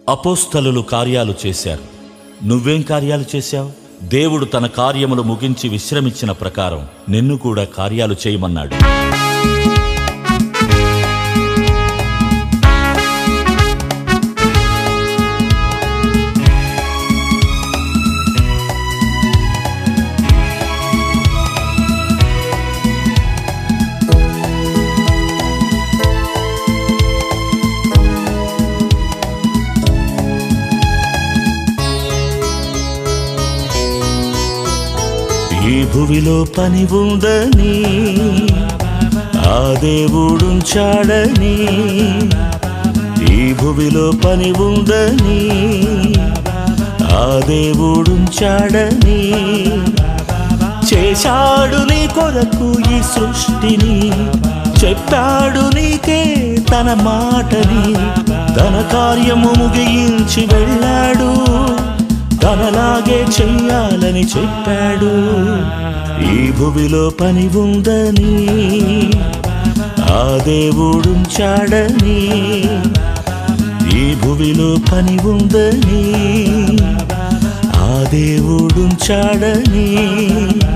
అపోస్తలులు కార్యాలు చేశారు నువ్వేం కార్యాలు చేశావు దేవుడు తన కార్యములు ముగించి విశ్రమించిన ప్రకారం నిన్ను కూడా కార్యాలు చేయమన్నాడు ఈ భువిలో పని ఉందని ఆ దేవుడుంచాడని ఈ భువిలో పని ఉందని ఆ దేవుడుంచాడని చేశాడు నీ కొరకు ఈ సృష్టిని చెప్పాడు నీకే తన మాటని తన కార్యము ముగించి వెళ్ళాడు తనలాగే చెయ్యాలని చెప్పాడు ఈ భువిలో పని ఉందని ఆ దేవుడుంచాడని ఈ భువిలో పని ఉందని ఆ దేవుడుంచాడని